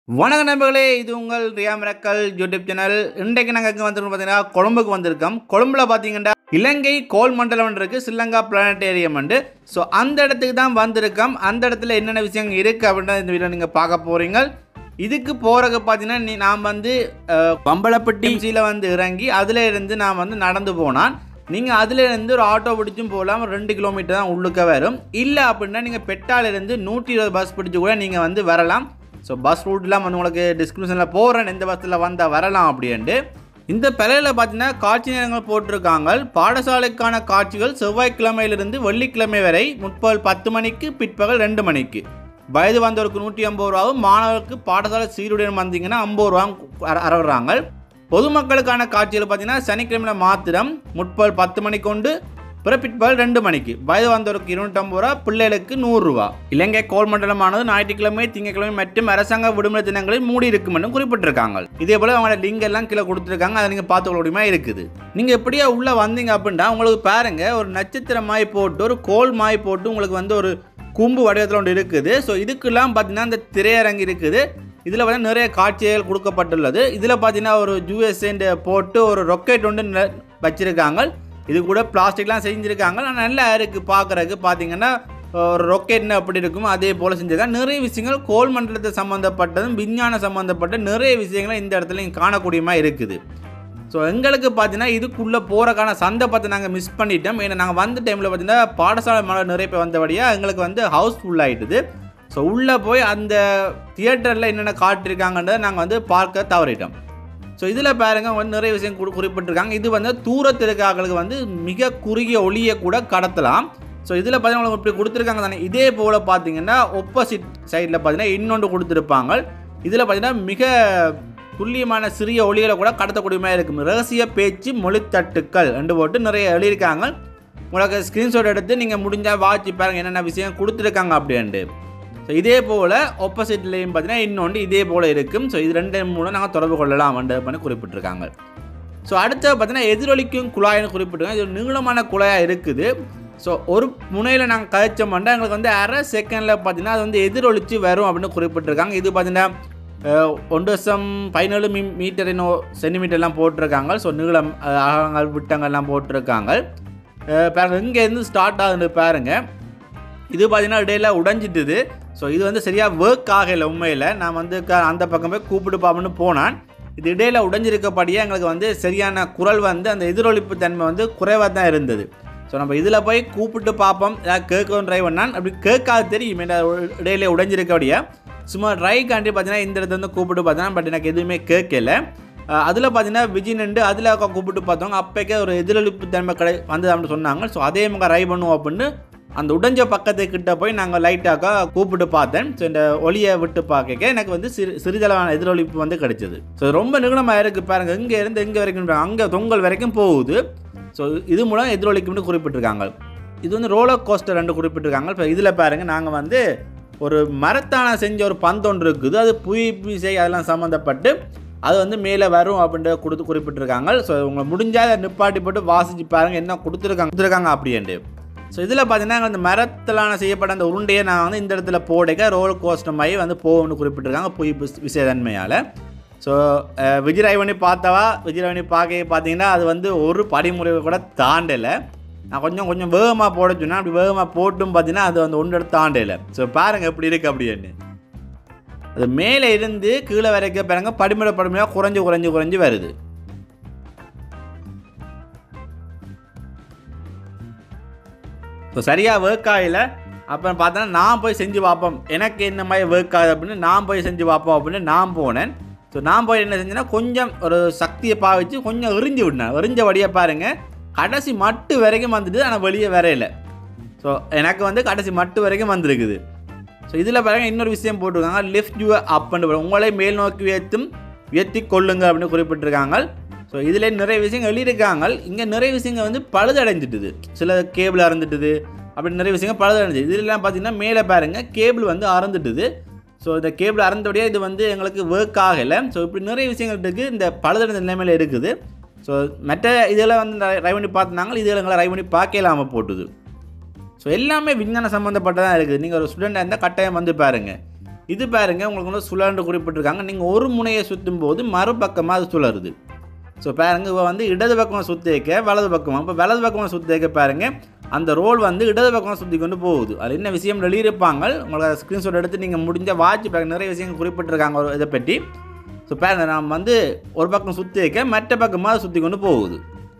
வணக்க நண்பர்களே இது உங்கள் ரியா மிரக்கல் யூடியூப் சேனல் இன்றைக்கு நாங்கள் எங்கே வந்திருக்கோம் பார்த்தீங்கன்னா கொழும்புக்கு வந்திருக்கோம் கொழும்புல பார்த்தீங்கன்னா இலங்கை கோல் மண்டலம் இருக்கு ஸ்ரீலங்கா பிளானட்டேரியம் உண்டு ஸோ அந்த இடத்துக்கு தான் வந்திருக்கோம் அந்த இடத்துல என்னென்ன விஷயங்கள் இருக்குது அப்படின்னு இந்த வீடியோ நீங்கள் பார்க்க போகிறீங்க இதுக்கு போகிறக்கு பார்த்தீங்கன்னா நீ நான் வந்து அஹ், பம்பலப்பட்டி சியில் வந்து இறங்கி அதில் இருந்து நான் வந்து நடந்து போனான் நீங்கள் அதில் இருந்து ஒரு ஆட்டோ பிடிச்சும் போகலாம் ஒரு ரெண்டு கிலோமீட்டர் தான் உள்ளுக்க வரும் இல்லை அப்படின்னா நீங்கள் பெட்டாலிருந்து நூற்றி இருபது பஸ் பிடிச்சி கூட நீங்கள் வந்து வரலாம் ஸோ பஸ் ரூட்லாம் வந்து உங்களுக்கு டிஸ்கிரிப்ஷனில் போகிறேன் எந்த பஸ்ஸில் வந்தால் வரலாம் அப்படின்ட்டு இந்த பிழையில் பார்த்தீங்கன்னா காட்சி நேரங்கள் போட்டிருக்காங்க பாடசாலைக்கான காட்சிகள் செவ்வாய்க்கிழமையிலிருந்து வெள்ளிக்கிழமை வரை முற்பகல் பத்து மணிக்கு பிற்பகல் ரெண்டு மணிக்கு வயது வந்தவருக்கு நூற்றி ஐம்பது ரூபாவும் மாணவருக்கு பாடசாலை சீருடன் வந்தீங்கன்னா ஐம்பது ரூபா அறவுறாங்க பொதுமக்களுக்கான காட்சிகள் பார்த்தீங்கன்னா சனிக்கிழமை மாத்திரம் முற்பகல் பத்து மணிக்கு கொண்டு பிறப்பிற்பகல் ரெண்டு மணிக்கு வயது வந்தவருக்கு இருநூற்றம்பது ரூபா பிள்ளைகளுக்கு நூறுரூவா இலங்கை கோல் மண்டலமானது ஞாயிற்றுக்கிழமை திங்கட்கிழமை மற்றும் அரசாங்க விடுமுறை தினங்களில் மூடி இருக்கும் என்று குறிப்பிட்டிருக்காங்க இதே போல அவங்களோட லிங்க் எல்லாம் கீழே கொடுத்துருக்காங்க அதை நீங்கள் பார்த்துக்க முடியுமா இருக்குது நீங்கள் எப்படியா உள்ளே வந்தீங்க அப்படின்னா உங்களுக்கு பாருங்க ஒரு நட்சத்திர மாய் போட்டு ஒரு கோல் மாய் போட்டு உங்களுக்கு வந்து ஒரு கும்பு வடிவத்தில் ஒன்று இருக்குது ஸோ இதுக்கெல்லாம் பார்த்தீங்கன்னா இந்த திரையரங்கு இருக்குது இதில் வந்து நிறைய காட்சிகள் கொடுக்கப்பட்டுள்ளது இதில் பார்த்தீங்கன்னா ஒரு யூஎஸ்ஏண்டு போட்டு ஒரு ரொக்கெட் ஒன்று ந- வச்சிருக்காங்க இது கூட பிளாஸ்டிக்லாம் செஞ்சுருக்காங்க ஆனால் நல்லா இருக்குது பார்க்குறதுக்கு பார்த்தீங்கன்னா ஒரு ரொக்கெட்னு அப்படி இருக்கும் அதே போல் செஞ்சுருக்காங்க நிறைய விஷயங்கள் கோல் மண்டலத்தை சம்மந்தப்பட்டதும் விஞ்ஞான சம்மந்தப்பட்ட நிறைய விஷயங்களை இந்த இடத்துல இங்கே காணக்கூடியமா இருக்குது ஸோ எங்களுக்கு பார்த்தீங்கன்னா இதுக்குள்ளே போகிறக்கான சந்தர்ப்பத்தை நாங்கள் மிஸ் பண்ணிட்டோம் ஏன்னா நாங்கள் வந்த டைமில் பார்த்தீங்கன்னா பாடசாலை மாணவர் நிறைய பேர் வந்தபடியாக எங்களுக்கு வந்து ஹவுஸ் ஃபுல் ஆகிட்டுது ஸோ உள்ளே போய் அந்த தியேட்டரில் என்னென்ன காட்டியிருக்காங்கன்றதை நாங்கள் வந்து பார்க்க தவறிட்டோம் ஸோ இதில் பாருங்க வந்து நிறைய விஷயம் குறி குறிப்பிட்டிருக்காங்க இது வந்து தூரத்தில் இருக்காங்களுக்கு வந்து மிக குறுகிய ஒளியை கூட கடத்தலாம் ஸோ இதில் பார்த்தீங்கன்னா உங்களுக்கு இப்படி கொடுத்துருக்காங்க தானே இதே போல் பார்த்தீங்கன்னா ஒப்போசிட் சைடில் பார்த்தீங்கன்னா இன்னொன்று கொடுத்துருப்பாங்க இதில் பார்த்தீங்கன்னா மிக துல்லியமான சிறிய ஒளிகளை கூட கடத்தக்கூடிய மாதிரி இருக்கும் ரகசிய பேச்சு மொழித்தட்டுக்கள் ரெண்டு போட்டு நிறைய எழுதியிருக்காங்க உங்களுக்கு ஸ்க்ரீன்ஷாட் எடுத்து நீங்கள் முடிஞ்சால் வாட்சி பாருங்க என்னென்ன விஷயம் கொடுத்துருக்காங்க அப்படின்ட்டு ஸோ இதே போல் ஆப்போசிட்லேயும் பார்த்தீங்கன்னா இன்னொன்று இதே போல் இருக்கும் ஸோ இது ரெண்டு மூலம் நாங்கள் தொடர்பு கொள்ளலாம் பண்ணி குறிப்பிட்டிருக்காங்க ஸோ அடுத்து பார்த்தீங்கன்னா எதிரொலிக்கும் குழாய்னு குறிப்பிட்டிருக்காங்க இது ஒரு நீளமான குழாயாக இருக்குது ஸோ ஒரு முனையில் நாங்கள் கழிச்சோம்னா எங்களுக்கு வந்து அரை செகண்டில் பார்த்தீங்கன்னா அது வந்து எதிரொலிச்சு வரும் அப்படின்னு குறிப்பிட்டிருக்காங்க இது பார்த்தீங்கன்னா அஹ், ஒன்று வருஷம் பதினேழு மீ மீட்டர் இன்னும் சென்டிமீட்டர்லாம் போட்டிருக்காங்க ஸோ நீளம் அஹ், அகலங்கள் விட்டங்கள்லாம் போட்டிருக்காங்க அஹ், பாருங்க இங்கேருந்து ஸ்டார்ட் ஆகுது பாருங்க இது பார்த்தீங்கன்னா இடையில உடைஞ்சிட்டுது ஸோ இது வந்து சரியாக ஒர்க் ஆகலை உண்மையில் நான் வந்து க- அந்த பக்கம் போய் கூப்பிட்டு பார்ப்போம்னு போனான் இது இடையில உடைஞ்சிருக்கப்படியே எங்களுக்கு வந்து சரியான குரல் வந்து அந்த எதிரொலிப்பு தன்மை வந்து குறைவாக தான் இருந்தது ஸோ நம்ம இதில் போய் கூப்பிட்டு பார்ப்போம் ஏதாவது கேட்கவும் ட்ரை பண்ணான் அப்படி கேட்காது தெரியும் ஏன்னா உ- இடையில உடைஞ்சிருக்கபடியே சும்மா ட்ரை காண்டி பார்த்தீங்கன்னா இந்த இடத்துல வந்து கூப்பிட்டு பார்த்தேன் பட் எனக்கு எதுவுமே கேட்கல அதில் பார்த்தீங்கன்னா விஜய் நின்று அதில் கூப்பிட்டு பார்த்தவங்க அப்போக்கே ஒரு எதிரொலிப்பு தன்மை கடை வந்தது அப்படின்னு சொன்னாங்க ஸோ அதே மாதிரி ட்ரை பண்ணுவோம் அப்படின்னு அந்த உடைஞ்ச பக்கத்துக்கிட்ட போய் நாங்கள் லைட்டாக கூப்பிட்டு பார்த்தேன் ஸோ இந்த ஒளியை விட்டு பார்க்க எனக்கு வந்து சிறு சிறிதளவான எதிரொலிப்பு வந்து கிடைச்சது ஸோ ரொம்ப நீளமாக இருக்குது பாருங்கள் இங்கே இருந்து இங்கே வரைக்கும் அங்கே தொங்கல் வரைக்கும் போகுது ஸோ இது மூலம் எதிரொலிக்கும்னு குறிப்பிட்டிருக்காங்க இது வந்து ரோலர் கோஸ்டர் ரெண்டு குறிப்பிட்டிருக்காங்க இப்போ இதில் பாருங்கள் நாங்கள் வந்து ஒரு மரத்தான செஞ்ச ஒரு பந்து ஒன்று இருக்குது அது புய் பிசை அதெல்லாம் சம்மந்தப்பட்டு அது வந்து மேலே வரும் அப்படின்ட்டு கொடுத்து குறிப்பிட்டிருக்காங்க ஸோ உங்களை முடிஞ்சால் அதை நிப்பாட்டி போட்டு வாசிச்சு பாருங்கள் என்ன கொடுத்துருக்காங்க கொடுத்துருக்காங்க அப்படின்ட்டு ஸோ இதில் பார்த்தீங்கன்னா அந்த மரத்திலான செய்யப்பட்ட அந்த உருண்டையை நான் வந்து இந்த இடத்துல போடைக்க ரோல் கோஸ்டர் மாதிரி வந்து போகும்னு குறிப்பிட்டிருக்காங்க புய் பிஸ்- விசேதன்மையால் ஸோ விஜயராய்வணி பார்த்தவா விஜயராய்வணி பார்க்க பார்த்தீங்கன்னா அது வந்து ஒரு படிமுறை கூட தாண்டலை நான் கொஞ்சம் கொஞ்சம் வேகமாக போட சொன்னேன் அப்படி வேகமாக போட்டும் பார்த்தீங்கன்னா அது வந்து ஒன்று எடுத்து தாண்டலை ஸோ பாருங்கள் எப்படி இருக்குது அப்படின்னு அது மேலே இருந்து கீழே வரைக்கும் பாருங்க படிமுறை படிமுறையாக குறைஞ்சு குறைஞ்சு குறைஞ்சு வருது இப்போ சரியாக ஒர்க் ஆகல அப்புறம் பார்த்தோன்னா நான் போய் செஞ்சு பார்ப்போம் எனக்கு என்ன மாதிரி ஒர்க் ஆகுது அப்படின்னு நான் போய் செஞ்சு பார்ப்போம் அப்படின்னு நான் போனேன் ஸோ நான் போய் என்ன செஞ்சேன்னா கொஞ்சம் ஒரு சக்தியை பாவிச்சு கொஞ்சம் எரிஞ்சு விட்டேன் எரிஞ்ச வழியாக பாருங்கள் கடைசி மட்டு வரைக்கும் வந்துட்டு ஆனால் வெளியே வரையில ஸோ எனக்கு வந்து கடைசி மட்டு வரைக்கும் வந்திருக்குது ஸோ இதில் பாருங்க இன்னொரு விஷயம் போட்டிருக்காங்க லிஃப்ட் யூ அப்னு போட்டு உங்களை மேல் நோக்கி உயர்த்தும் உயர்த்தி கொள்ளுங்க அப்படின்னு குறிப்பிட்டிருக்காங்க ஸோ இதில் நிறைய விஷயங்கள் எழுதியிருக்காங்க இங்கே நிறைய விஷயங்கள் வந்து பழுதடைஞ்சிட்டுது சில கேபிள் அறந்துட்டுது அப்படி நிறைய விஷயங்கள் பழுதடைஞ்சிது இதெல்லாம் பார்த்தீங்கன்னா மேலே பாருங்க கேபிள் வந்து அறந்துட்டுது ஸோ இந்த கேபிள் அறந்தபடியே இது வந்து எங்களுக்கு ஒர்க் ஆகலை ஸோ இப்படி நிறைய விஷயங்கள் இருக்குது இந்த பழுதடைந்த நிலைமையில் இருக்குது ஸோ மற்ற இதெல்லாம் வந்து ட்ரை பண்ணி பார்த்துனாங்க இதெல்லாம் எங்களை ட்ரை பண்ணி பார்க்கலாமல் போட்டுது ஸோ எல்லாமே விஞ்ஞான சம்மந்தப்பட்டதாக இருக்குது நீங்கள் ஒரு ஸ்டூடெண்டாக இருந்தால் கட்டாயம் வந்து பாருங்கள் இது பாருங்க உங்களுக்கு வந்து சுழன்று குறிப்பிட்டிருக்காங்க நீங்கள் ஒரு முனையை சுற்றும் போது மறுபக்கமாக அது சுழருது ஸோ பாருங்க இவ வந்து இடது பக்கமாக சுற்றி வைக்க வலது பக்கமாக இப்போ வலது பக்கமாக சுற்றி வைக்க பாருங்க அந்த ரோல் வந்து இடது பக்கமாக சுற்றி கொண்டு போகுது அது என்ன விஷயம் எழுதியிருப்பாங்க உங்களுக்கு ஸ்க்ரீன்ஷாட் எடுத்து நீங்கள் முடிஞ்ச வாட்ச் பேக் நிறைய விஷயங்கள் குறிப்பிட்டிருக்காங்க ஒரு இதை பற்றி ஸோ பாருங்க நாம் வந்து ஒரு பக்கம் சுற்றி வைக்க மற்ற பக்கமாக சுற்றி கொண்டு போகுது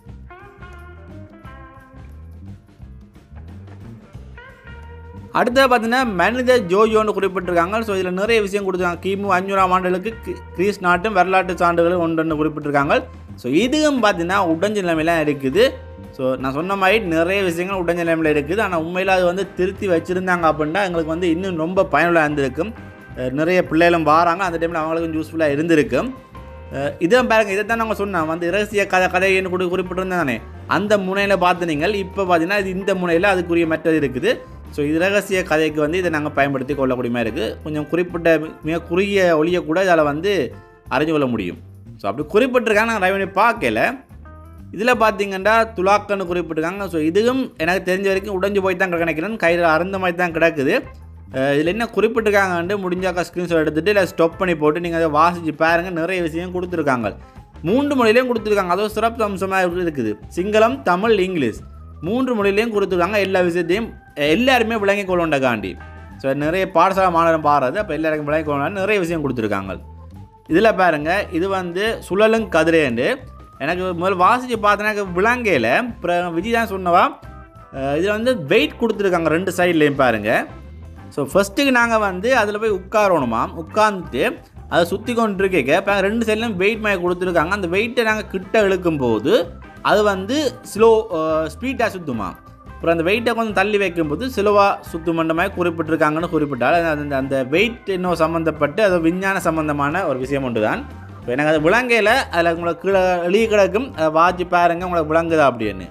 அடுத்தது பார்த்தீங்கன்னா மனித ஜோஜோன்னு குறிப்பிட்டிருக்காங்க ஸோ இதில் நிறைய விஷயம் கொடுத்துருக்காங்க கிமு அஞ்சூறாம் ஆண்டுகளுக்கு கி- கிரீஸ் நாட்டும் வரலாற்று சான்றுகளும் ஒன்று குறிப்பிட்டிருக்காங்க ஸோ இதுவும் பார்த்தீங்கன்னா உடஞ்ச நிலைமையிலாம் இருக்குது ஸோ நான் சொன்ன மாதிரி நிறைய விஷயங்கள் உடஞ்ச நிலைமையில் இருக்குது ஆனால் உண்மையில் அது வந்து திருத்தி வச்சுருந்தாங்க அப்படின்னா எங்களுக்கு வந்து இன்னும் ரொம்ப பயனுள்ளதாக இருந்திருக்கும் அஹ் நிறைய பிள்ளைகளும் வராங்க அந்த டைமில் அவங்களுக்கும் யூஸ்ஃபுல்லாக இருந்திருக்கும் அஹ் இதை பாருங்க இதை தான் நாங்கள் சொன்னோம் வந்து இரகசிய கதை கதைன்னு கூட குறிப்பிட்டிருந்தானே அந்த முனையில் பார்த்து நீங்கள் இப்போ பார்த்தீங்கன்னா இது இந்த முனையில் அதுக்குரிய மற்றது இருக்குது ஸோ இது ரகசிய கதைக்கு வந்து இதை நாங்கள் பயன்படுத்தி கொள்ளக்கூடிய மாதிரி இருக்குது கொஞ்சம் குறிப்பிட்ட மிக குறுகிய ஒளியை கூட இதில் வந்து அறிஞ்சு கொள்ள முடியும் ஸோ அப்படி குறிப்பிட்டிருக்காங்க நாங்கள் ரெவன்யூ பார்க்கல இதில் பார்த்தீங்கன்னா துலாக்கன்னு குறிப்பிட்டிருக்காங்க ஸோ இதுவும் எனக்கு தெரிஞ்ச வரைக்கும் உடைஞ்சு போய் தான் நினைக்கிறேன் கையில் அறந்த மாதிரி தான் கிடக்குது அஹ் இதில் என்ன குறிப்பிட்டிருக்காங்கன்ட்டு முடிஞ்சாக்கா ஸ்க்ரீன்ஷாட் எடுத்துகிட்டு இல்லை ஸ்டாப் பண்ணி போட்டு நீங்கள் அதை வாசித்து பாருங்கள் நிறைய விஷயம் கொடுத்துருக்காங்க மூன்று மொழியிலையும் கொடுத்துருக்காங்க அதுவும் சிறப்பு அம்சமாக இருக்குது சிங்களம் தமிழ் இங்கிலீஷ் மூன்று மொழியிலையும் கொடுத்துருக்காங்க எல்லா விஷயத்தையும் எல்லாருமே விளங்கி கொள்ளண்டக்காண்டி ஸோ நிறைய பாடசாலை மாணவன் பாடுறது அப்போ எல்லாருக்கும் விளங்கி கொள்ள நிறைய விஷயம் கொடுத்துருக்காங்க இதில் பாருங்க இது வந்து சுழலும் கதிரேண்டு எனக்கு முதல்ல வாசித்து பார்த்தேன்னா எனக்கு விளங்கையில் அப்புறம் விஜய் தான் சொன்னவா இதில் வந்து வெயிட் கொடுத்துருக்காங்க ரெண்டு சைட்லேயும் பாருங்கள் ஸோ ஃபஸ்ட்டுக்கு நாங்கள் வந்து அதில் போய் உட்காரணுமாம் உட்காந்துட்டு அதை சுற்றி கொண்டு இருக்க இப்போ ரெண்டு சைட்லையும் வெயிட் மாதிரி கொடுத்துருக்காங்க அந்த வெயிட்டை நாங்கள் கிட்ட இழுக்கும் போது அது வந்து ஸ்லோ ஸ்பீடாக சுற்றுமா அப்புறம் அந்த வெயிட்டை கொஞ்சம் தள்ளி வைக்கும்போது சிலுவாக சுத்துமன்ற மாதிரி குறிப்பிட்டிருக்காங்கன்னு குறிப்பிட்டால் அது அந்த அந்த வெயிட் இன்னும் சம்மந்தப்பட்டு அது விஞ்ஞான சம்மந்தமான ஒரு விஷயம் ஒன்று தான் இப்போ எனக்கு அது விளங்கையில் அதில் உங்களுக்கு கீழே எழுதி கிடக்கும் அதை வாட்சி பாருங்க உங்களுக்கு விளங்குதா அப்படின்னு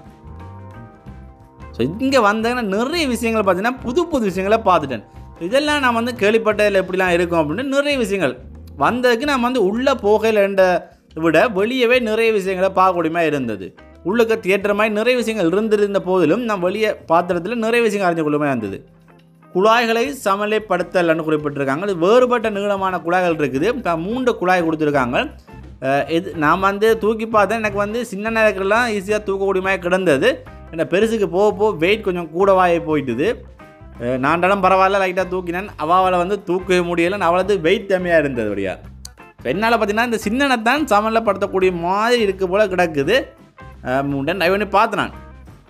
ஸோ இங்கே வந்தாங்கன்னா நிறைய விஷயங்கள் பார்த்தீங்கன்னா புது புது விஷயங்களை பார்த்துட்டேன் இதெல்லாம் நான் வந்து கேள்விப்பட்டதில் எப்படிலாம் இருக்கும் அப்படின்னு நிறைய விஷயங்கள் வந்ததுக்கு நான் வந்து உள்ளே போகையிலன்ற விட வெளியவே நிறைய விஷயங்களை பார்க்கக்கூடியமா இருந்தது உள்ளுக்க தியேட்டர் மாதிரி நிறைய விஷயங்கள் இருந்திருந்த போதிலும் நான் வெளியே பாத்திரத்தில் நிறைய விஷயங்கள் அறிஞ்ச கொள்ளுமே இருந்தது குழாய்களை சமநிலைப்படுத்தல்னு குறிப்பிட்டிருக்காங்க இது வேறுபட்ட நீளமான குழாய்கள் இருக்குது இப்போ மூன்று குழாய் கொடுத்துருக்காங்க அஹ் இது நான் வந்து தூக்கி பார்த்தேன் எனக்கு வந்து சின்ன நேரங்கள்லாம் ஈஸியாக தூக்கக்கூடிய மாதிரி கிடந்தது என்ன பெருசுக்கு போக போக வெயிட் கொஞ்சம் கூடவாகி போயிட்டுது அஹ் நான்டாலும் பரவாயில்ல லைட்டாக தூக்கினேன் அவளை வந்து தூக்கவே முடியலை அவளது வெயிட் கம்மியாக இருந்தது அப்படியா என்னால் பார்த்தீங்கன்னா இந்த சின்னனைத்தான் சமநிலைப்படுத்தக்கூடிய மாதிரி இருக்கு போல கிடக்குது உடன் டைவ் பண்ணி பார்த்தேன் நான்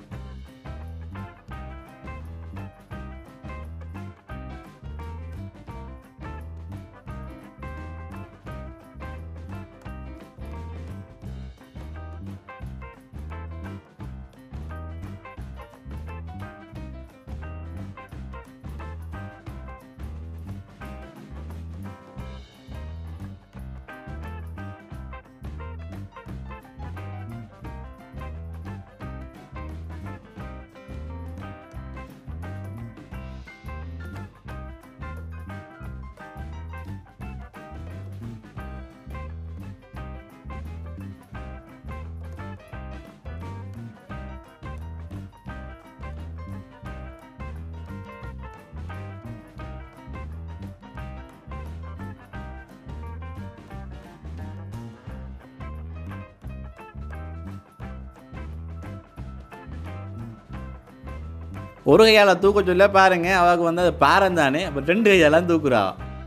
ஒரு கையால் தூக்க சொல்ல பாருங்க அவளுக்கு வந்து அது பாரம் தானே அப்போ ரெண்டு கையாலாம் தூக்குறா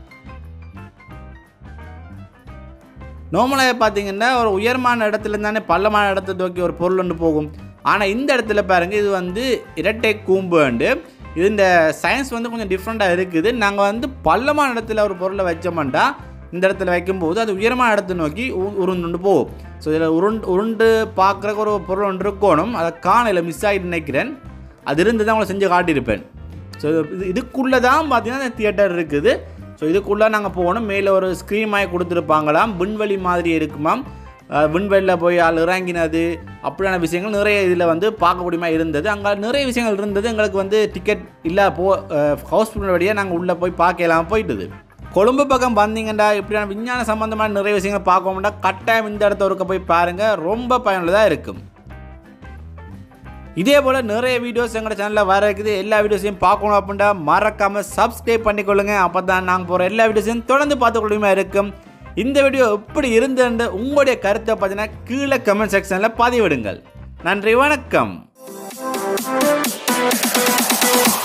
நார்மலாக பார்த்தீங்கன்னா ஒரு உயரமான இடத்துல தானே பள்ளமான இடத்த தூக்கி ஒரு பொருள் ஒன்று போகும் ஆனால் இந்த இடத்துல பாருங்க இது வந்து இரட்டை கூம்புண்டு இது இந்த சயின்ஸ் வந்து கொஞ்சம் டிஃப்ரெண்ட்டாக இருக்குது நாங்கள் வந்து பள்ளமான இடத்துல ஒரு பொருளை வச்சோம்னா இந்த இடத்துல வைக்கும்போது அது உயரமான இடத்தை நோக்கி உ- உருண்டு போகும் ஸோ இதில் உருண்டு உருண்டு பார்க்குறக்கு ஒரு பொருள் ஒன்று இருக்கணும் அதை காணையில் மிஸ் ஆகிட்டு நினைக்கிறேன் அது இருந்து தான் உங்களை செஞ்சு காட்டியிருப்பேன் ஸோ இது இதுக்குள்ளே தான் பார்த்தீங்கன்னா இந்த தியேட்டர் இருக்குது ஸோ இதுக்குள்ளே நாங்கள் போகணும் மேலே ஒரு ஸ்க்ரீன் மாதிரி கொடுத்துருப்பாங்களாம் விண்வெளி மாதிரி இருக்குமாம் அஹ் விண்வெளியில் போய் ஆள் இறங்கினது அப்படியான விஷயங்கள் நிறைய இதில் வந்து பார்க்கக்கூடியமா இருந்தது அங்கே நிறைய விஷயங்கள் இருந்தது எங்களுக்கு வந்து டிக்கெட் இல்லை போ ஹவுஸ்ஃபுல் வழியாக நாங்கள் உள்ளே போய் பார்க்கலாம் போயிட்டுது கொழும்பு பக்கம் வந்தீங்கண்டா இப்படியான விஞ்ஞான சம்பந்தமான நிறைய விஷயங்கள் பார்க்கணும்டா கட்டாயம் இந்த இடத்த ஒருக்க போய் பாருங்கள் ரொம்ப பயனுள்ளதாக இருக்கும் இதே போல் நிறைய வீடியோஸ் எங்களோட சேனலில் வர இருக்குது எல்லா வீடியோஸையும் பார்க்கணும் அப்படின்னா மறக்காமல் சப்ஸ்கிரைப் பண்ணிக்கொள்ளுங்க அப்போ தான் நாங்கள் போகிற எல்லா வீடியோஸையும் தொடர்ந்து பார்த்துக்கொள்ளுமே இருக்கும் இந்த வீடியோ எப்படி இருந்ததுன்னு உங்களுடைய கருத்தை பார்த்தீங்கன்னா கீழே கமெண்ட் செக்ஷனில் பதிவிடுங்கள் நன்றி வணக்கம்